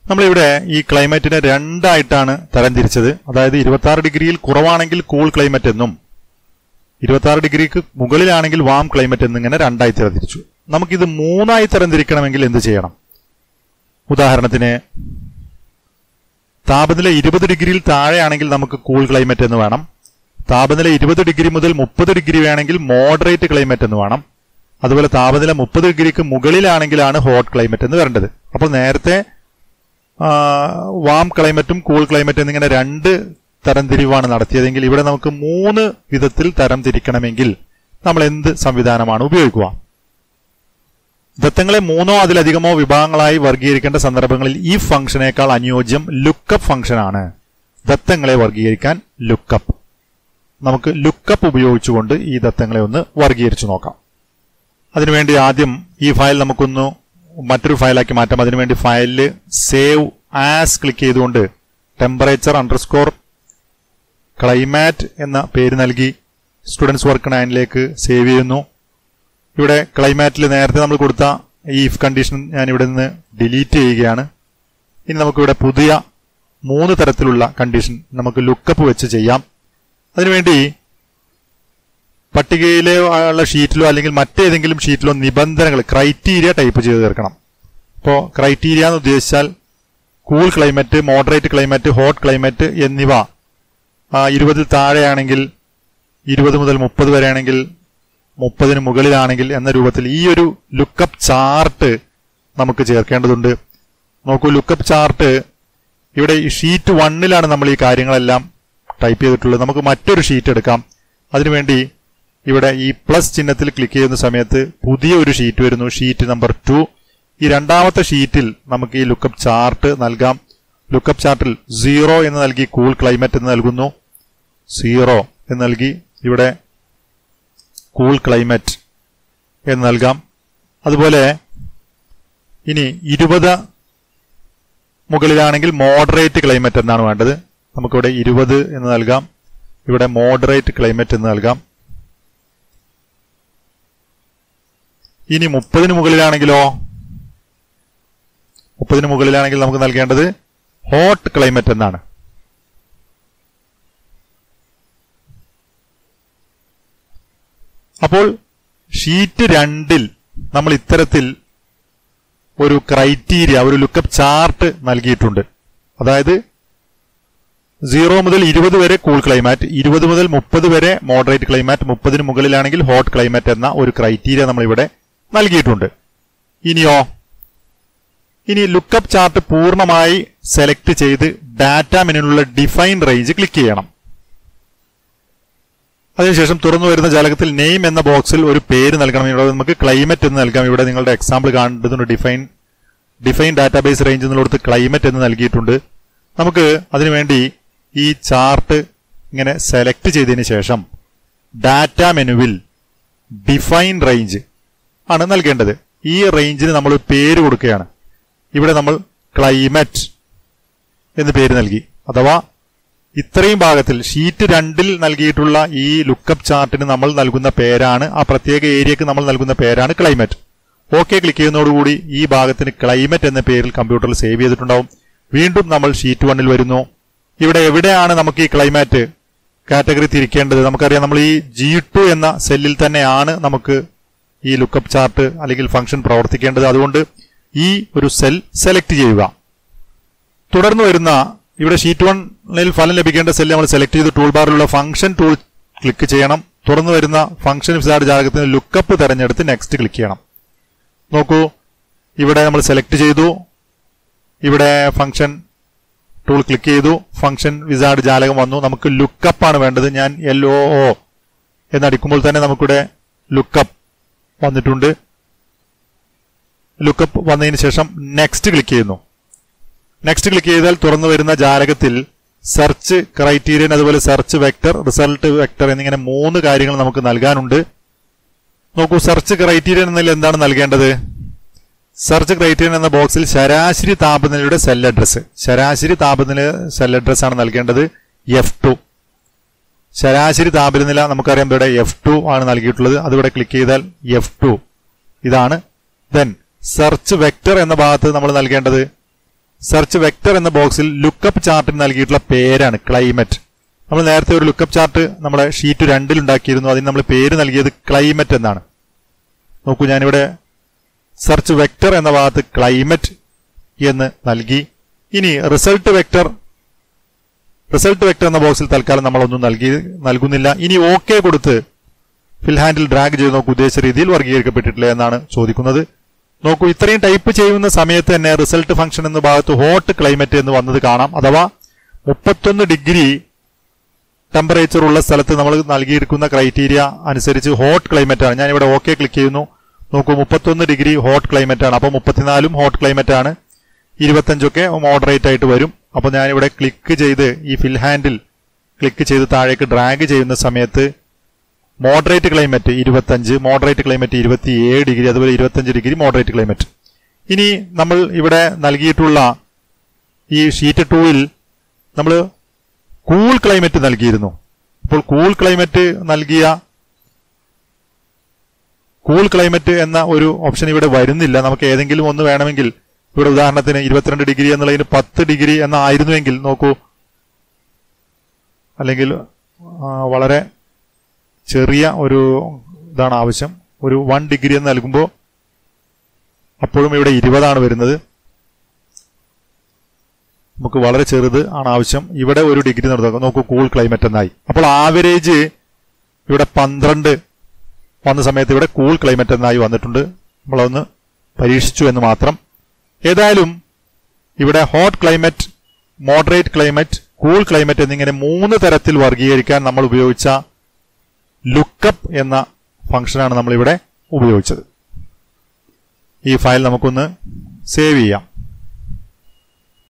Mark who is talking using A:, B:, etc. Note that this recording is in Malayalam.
A: നമ്മളിവിടെ ഈ ക്ലൈമറ്റിനെ രണ്ടായിട്ടാണ് തരംതിരിച്ചത് അതായത് ഇരുപത്തി ആറ് ഡിഗ്രിയിൽ കുറവാണെങ്കിൽ കൂൾ ക്ലൈമറ്റ് എന്നും ഇരുപത്തി ആറ് ഡിഗ്രിക്ക് മുകളിലാണെങ്കിൽ വാം ക്ലൈമറ്റ് എന്നിങ്ങനെ രണ്ടായി തരംതിരിച്ചു നമുക്കിത് മൂന്നായി തരംതിരിക്കണമെങ്കിൽ എന്ത് ചെയ്യണം ഉദാഹരണത്തിന് താപനില ഇരുപത് ഡിഗ്രിയിൽ താഴെയാണെങ്കിൽ നമുക്ക് കൂൾ ക്ലൈമറ്റ് എന്ന് വേണം താപനില ഇരുപത് ഡിഗ്രി മുതൽ മുപ്പത് ഡിഗ്രി വേണമെങ്കിൽ മോഡറേറ്റ് ക്ലൈമറ്റ് എന്ന് വേണം അതുപോലെ താപനില മുപ്പത് ഡിഗ്രിക്ക് മുകളിലാണെങ്കിലാണ് ഹോട്ട് ക്ലൈമറ്റ് എന്ന് വരേണ്ടത് അപ്പോൾ നേരത്തെ വാം ക്ലൈമറ്റും കൂൾ ക്ലൈമറ്റും എന്നിങ്ങനെ രണ്ട് തരംതിരിവാണ് നടത്തിയതെങ്കിൽ ഇവിടെ നമുക്ക് മൂന്ന് വിധത്തിൽ തരംതിരിക്കണമെങ്കിൽ നമ്മൾ എന്ത് സംവിധാനമാണ് ഉപയോഗിക്കുക ദത്തങ്ങളെ മൂന്നോ അതിലധികമോ വിഭാഗങ്ങളായി വർഗീകരിക്കേണ്ട സന്ദർഭങ്ങളിൽ ഈ ഫംഗ്ഷനേക്കാൾ അനുയോജ്യം ലുക്കപ്പ് ഫംഗ്ഷനാണ് ദത്തങ്ങളെ വർഗീകരിക്കാൻ ലുക്കപ്പ് നമുക്ക് ലുക്കപ്പ് ഉപയോഗിച്ചുകൊണ്ട് ഈ ദത്തങ്ങളെ ഒന്ന് വർഗീകരിച്ചു നോക്കാം അതിനുവേണ്ടി ആദ്യം ഈ ഫയൽ നമുക്കൊന്ന് മറ്റൊരു ഫയലാക്കി മാറ്റാം അതിനുവേണ്ടി ഫയലിൽ സേവ് ആസ് ക്ലിക്ക് ചെയ്തുകൊണ്ട് ടെമ്പറേച്ചർ അണ്ടർസ്കോർ ക്ലൈമാറ്റ് എന്ന പേര് നൽകി സ്റ്റുഡൻസ് വർക്ക് നയനിലേക്ക് സേവ് ചെയ്യുന്നു ഇവിടെ ക്ലൈമാറ്റിൽ നേരത്തെ നമ്മൾ കൊടുത്ത ഈ ഇഫ് കണ്ടീഷൻ ഞാൻ ഇവിടെ നിന്ന് ഡിലീറ്റ് ചെയ്യുകയാണ് ഇനി നമുക്കിവിടെ പുതിയ മൂന്ന് തരത്തിലുള്ള കണ്ടീഷൻ നമുക്ക് ലുക്കപ്പ് വെച്ച് ചെയ്യാം അതിനുവേണ്ടി പട്ടികയിലെ ഉള്ള ഷീറ്റിലോ അല്ലെങ്കിൽ മറ്റേതെങ്കിലും ഷീറ്റിലോ നിബന്ധനകൾ ക്രൈറ്റീരിയ ടൈപ്പ് ചെയ്ത് തീർക്കണം ഇപ്പോൾ ക്രൈറ്റീരിയ എന്ന് ഉദ്ദേശിച്ചാൽ cool climate moderate climate hot climate എന്നിവ ഇരുപതിൽ താഴെയാണെങ്കിൽ ഇരുപത് മുതൽ മുപ്പത് വരെയാണെങ്കിൽ മുപ്പതിന് മുകളിലാണെങ്കിൽ എന്ന രൂപത്തിൽ ഈ ഒരു ലുക്കപ്പ് ചാർട്ട് നമുക്ക് ചേർക്കേണ്ടതുണ്ട് നോക്കൂ ലുക്കപ്പ് ചാർട്ട് ഇവിടെ ഈ ഷീറ്റ് വണ്ണിലാണ് നമ്മൾ ഈ കാര്യങ്ങളെല്ലാം ടൈപ്പ് ചെയ്തിട്ടുള്ളത് നമുക്ക് മറ്റൊരു ഷീറ്റ് എടുക്കാം അതിനുവേണ്ടി ഇവിടെ ഈ പ്ലസ് ചിഹ്നത്തിൽ ക്ലിക്ക് ചെയ്യുന്ന സമയത്ത് പുതിയ ഒരു ഷീറ്റ് വരുന്നു ഷീറ്റ് നമ്പർ ടു ഈ രണ്ടാമത്തെ ഷീറ്റിൽ നമുക്ക് ഈ ലുക്കപ്പ് ചാർട്ട് നൽകാം ലുക്കപ്പ് ചാർട്ടിൽ സീറോ എന്ന് നൽകി കൂൾ ക്ലൈമറ്റ് എന്ന് നൽകുന്നു സീറോ എന്ന് നൽകി ഇവിടെ കൂൾ ക്ലൈമറ്റ് എന്ന് നൽകാം അതുപോലെ ഇനി ഇരുപത് മുകളിലാണെങ്കിൽ മോഡറേറ്റ് ക്ലൈമറ്റ് എന്നാണ് വേണ്ടത് നമുക്കിവിടെ ഇരുപത് എന്ന് നൽകാം ഇവിടെ മോഡറേറ്റ് ക്ലൈമറ്റ് എന്ന് നൽകാം ഇനി മുപ്പതിന് മുകളിലാണെങ്കിലോ മുപ്പതിന് മുകളിലാണെങ്കിൽ നമുക്ക് നൽകേണ്ടത് ഹോട്ട് ക്ലൈമറ്റ് എന്നാണ് അപ്പോൾ ഷീറ്റ് രണ്ടിൽ നമ്മൾ ഇത്തരത്തിൽ ഒരു ക്രൈറ്റീരിയ ഒരു ലുക്കപ്പ് ചാർട്ട് നൽകിയിട്ടുണ്ട് അതായത് സീറോ മുതൽ ഇരുപത് വരെ കൂൾ ക്ലൈമാറ്റ് ഇരുപത് മുതൽ മുപ്പത് വരെ മോഡറേറ്റ് ക്ലൈമാറ്റ് മുപ്പതിന് മുകളിലാണെങ്കിൽ ഹോട്ട് ക്ലൈമാറ്റ് എന്ന ഒരു ക്രൈറ്റീരിയ നമ്മൾ ഇവിടെ നൽകിയിട്ടുണ്ട് ഇനിയോ ഇനി ലുക്കപ്പ് ചാർട്ട് പൂർണ്ണമായി സെലക്ട് ചെയ്ത് ഡാറ്റ മെനുവിലുള്ള ഡിഫൈൻ റേഞ്ച് ക്ലിക്ക് ചെയ്യണം അതിനുശേഷം തുറന്നു വരുന്ന ജാലകത്തിൽ നെയിം എന്ന ബോക്സിൽ ഒരു പേര് നൽകണം ഇവിടെ നമുക്ക് ക്ലൈമറ്റ് എന്ന് നൽകാം ഇവിടെ നിങ്ങളുടെ എക്സാമ്പിൾ കാണേണ്ടതുണ്ട് ഡിഫൈൻ ഡിഫൈൻ ഡാറ്റാബേസ് റേഞ്ച് എന്നുള്ളടത്ത് ക്ലൈമറ്റ് എന്ന് നൽകിയിട്ടുണ്ട് നമുക്ക് അതിനുവേണ്ടി ഈ ചാർട്ട് ഇങ്ങനെ സെലക്ട് ചെയ്തതിന് ശേഷം ഡാറ്റ മെനുവിൽ ഡിഫൈൻ റേഞ്ച് ആണ് നൽകേണ്ടത് ഈ റേഞ്ചിന് നമ്മൾ പേര് കൊടുക്കുകയാണ് ഇവിടെ നമ്മൾ ക്ലൈമറ്റ് എന്ന് പേര് നൽകി അഥവാ ഇത്രയും ഭാഗത്തിൽ ഷീറ്റ് രണ്ടിൽ നൽകിയിട്ടുള്ള ഈ ലുക്കപ്പ് ചാർട്ടിന് നമ്മൾ നൽകുന്ന പേരാണ് ആ പ്രത്യേക ഏരിയക്ക് നമ്മൾ നൽകുന്ന പേരാണ് ക്ലൈമറ്റ് ഓക്കെ ക്ലിക്ക് ചെയ്യുന്നതോടുകൂടി ഈ ഭാഗത്തിന് ക്ലൈമറ്റ് എന്ന പേരിൽ കമ്പ്യൂട്ടറിൽ സേവ് ചെയ്തിട്ടുണ്ടാവും വീണ്ടും നമ്മൾ ഷീറ്റ് വണ്ണിൽ വരുന്നു ഇവിടെ എവിടെയാണ് നമുക്ക് ഈ ക്ലൈമാറ്റ് കാറ്റഗറി തിരിക്കേണ്ടത് നമുക്കറിയാം നമ്മൾ ഈ ജി ടു എന്ന സെല്ലിൽ തന്നെയാണ് നമുക്ക് ഈ ലുക്കപ്പ് ചാർട്ട് അല്ലെങ്കിൽ ഫംഗ്ഷൻ പ്രവർത്തിക്കേണ്ടത് അതുകൊണ്ട് ഈ ഒരു സെൽ സെലക്ട് ചെയ്യുക തുടർന്ന് വരുന്ന ഇവിടെ ഷീറ്റ് വണ്ണിൽ ഫലം ലഭിക്കേണ്ട സെല്ല് നമ്മൾ സെലക്ട് ചെയ്ത് ടൂൾ ബാറിലുള്ള ഫംഗ്ഷൻ ടൂൾ ക്ലിക്ക് ചെയ്യണം തുറന്നു വരുന്ന ഫംഗ്ഷൻ വിസാർഡ് ജാലകത്തിന് ലുക്കപ്പ് തെരഞ്ഞെടുത്ത് നെക്സ്റ്റ് ക്ലിക്ക് ചെയ്യണം നോക്കൂ ഇവിടെ നമ്മൾ സെലക്ട് ചെയ്തു ഇവിടെ ഫംഗ്ഷൻ ടൂൾ ക്ലിക്ക് ചെയ്തു ഫംഗ്ഷൻ വിസാർഡ് ജാലകം വന്നു നമുക്ക് ലുക്കപ്പ് ആണ് വേണ്ടത് ഞാൻ എൽ ഒ ഒ എന്നടിക്കുമ്പോൾ തന്നെ നമുക്കിവിടെ ലുക്കപ്പ് വന്നിട്ടുണ്ട് ലുക്കപ്പ് വന്നതിന് ശേഷം നെക്സ്റ്റ് ക്ലിക്ക് ചെയ്യുന്നു നെക്സ്റ്റ് ക്ലിക്ക് ചെയ്താൽ തുറന്നു വരുന്ന ജാലകത്തിൽ സെർച്ച് ക്രൈറ്റീരിയൻ അതുപോലെ സെർച്ച് വെക്ടർ റിസൾട്ട് വെക്ടർ എന്നിങ്ങനെ മൂന്ന് കാര്യങ്ങൾ നമുക്ക് നൽകാനുണ്ട് നോക്കൂ സെർച്ച് ക്രൈറ്റീരിയൻ എന്നതിൽ എന്താണ് നൽകേണ്ടത് സെർച്ച് ക്രൈറ്റീരിയൻ എന്ന ബോക്സിൽ ശരാശരി താപനിലയുടെ സെൽ അഡ്രസ് ശരാശരി താപനില സെൽ അഡ്രസ് ആണ് നൽകേണ്ടത് എഫ് ടു ശരാശരി താപനില നമുക്കറിയാം ഇവിടെ എഫ് ടു ആണ് നൽകിയിട്ടുള്ളത് അതിവിടെ ക്ലിക്ക് ചെയ്താൽ എഫ് ടു ഇതാണ് ദെൻ സെർച്ച് വെക്ടർ എന്ന ഭാഗത്ത് നമ്മൾ നൽകേണ്ടത് സെർച്ച് വെക്ടർ എന്ന ബോക്സിൽ ലുക്കപ്പ് ചാർട്ടിന് നൽകിയിട്ടുള്ള പേരാണ് ക്ലൈമറ്റ് നമ്മൾ നേരത്തെ ഒരു ലുക്കപ്പ് ചാർട്ട് നമ്മുടെ ഷീറ്റ് രണ്ടിൽ ഉണ്ടാക്കിയിരുന്നു അതിന് നമ്മൾ പേര് നൽകിയത് ക്ലൈമറ്റ് എന്നാണ് നോക്കൂ ഞാനിവിടെ സെർച്ച് വെക്ടർ എന്ന ഭാഗത്ത് ക്ലൈമറ്റ് എന്ന് നൽകി ഇനി റിസൾട്ട് വെക്ടർ റിസൾട്ട് വെക്ടർ എന്ന ബോക്സിൽ തൽക്കാലം നമ്മളൊന്നും നൽകി നൽകുന്നില്ല ഇനി ഓക്കെ കൊടുത്ത് ഫിൽ ഹാൻഡിൽ ഡ്രാഗ് ചെയ്ത് നോക്കൂ ഉദ്ദേശിച്ച രീതിയിൽ വർഗീകരിക്കപ്പെട്ടിട്ടില്ല എന്നാണ് ചോദിക്കുന്നത് നോക്കൂ ഇത്രയും ടൈപ്പ് ചെയ്യുന്ന സമയത്ത് തന്നെ റിസൾട്ട് ഫംഗ്ഷൻ എന്ന ഭാഗത്ത് ഹോട്ട് ക്ലൈമറ്റ് എന്ന് വന്നത് കാണാം അഥവാ മുപ്പത്തൊന്ന് ഡിഗ്രി ടെമ്പറേച്ചർ ഉള്ള സ്ഥലത്ത് നമ്മൾ നൽകിയിരിക്കുന്ന ക്രൈറ്റീരിയ അനുസരിച്ച് ഹോട്ട് ക്ലൈമറ്റ് ആണ് ഞാൻ ഇവിടെ ഓക്കെ ക്ലിക്ക് ചെയ്യുന്നു നോക്കൂ മുപ്പത്തൊന്ന് ഡിഗ്രി ഹോട്ട് ക്ലൈമറ്റ് ആണ് അപ്പോൾ മുപ്പത്തിനാലും ഹോട്ട് ക്ലൈമറ്റ് ആണ് ഇരുപത്തഞ്ചൊക്കെ മോഡറേറ്റ് ആയിട്ട് വരും അപ്പോൾ ഞാനിവിടെ ക്ലിക്ക് ചെയ്ത് ഈ ഫിൽ ഹാൻഡിൽ ക്ലിക്ക് ചെയ്ത് താഴേക്ക് ഡ്രാഗ് ചെയ്യുന്ന സമയത്ത് മോഡറേറ്റ് ക്ലൈമറ്റ് ഇരുപത്തഞ്ച് മോഡറേറ്റ് ക്ലൈമറ്റ് ഇരുപത്തിയേഴ് ഡിഗ്രി അതുപോലെ ഇരുപത്തഞ്ച് ഡിഗ്രി മോഡറേറ്റ് ക്ലൈമറ്റ് ഇനി നമ്മൾ ഇവിടെ നൽകിയിട്ടുള്ള ഈ ഷീറ്റ് ടൂവിൽ നമ്മൾ കൂൾ ക്ലൈമറ്റ് നൽകിയിരുന്നു അപ്പോൾ കൂൾ ക്ലൈമറ്റ് നൽകിയ കൂൾ ക്ലൈമറ്റ് എന്ന ഒരു ഓപ്ഷൻ ഇവിടെ വരുന്നില്ല നമുക്ക് ഏതെങ്കിലും ഒന്ന് വേണമെങ്കിൽ ഇവിടെ ഉദാഹരണത്തിന് ഇരുപത്തിരണ്ട് ഡിഗ്രി എന്നുള്ളതിന് പത്ത് ഡിഗ്രി എന്നായിരുന്നുവെങ്കിൽ നോക്കൂ അല്ലെങ്കിൽ ആ, വളരെ ചെറിയ ഒരു ഇതാണ് ആവശ്യം ഒരു വൺ ഡിഗ്രി എന്ന് നൽകുമ്പോൾ അപ്പോഴും ഇവിടെ ഇരുപതാണ് വരുന്നത് നമുക്ക് വളരെ ചെറുത് ആണ് ആവശ്യം ഇവിടെ ഒരു ഡിഗ്രി നിർത്തുക നോക്കൂ കൂൾ ക്ലൈമറ്റ് എന്നായി അപ്പോൾ ആവറേജ് ഇവിടെ പന്ത്രണ്ട് വന്ന സമയത്ത് ഇവിടെ കൂൾ ക്ലൈമറ്റ് എന്നായി വന്നിട്ടുണ്ട് നമ്മളൊന്ന് പരീക്ഷിച്ചു എന്ന് മാത്രം ഏതായാലും ഇവിടെ hot climate moderate climate cool climate എന്നിങ്ങനെ മൂന്ന് തരത്തിൽ വർഗീകരിക്കാൻ നമ്മൾ ഉപയോഗിച്ച ലുക്കപ്പ് എന്ന ഫംഗ്ഷനാണ് നമ്മളിവിടെ ഉപയോഗിച്ചത് ഈ ഫയൽ നമുക്കൊന്ന് സേവ് ചെയ്യാം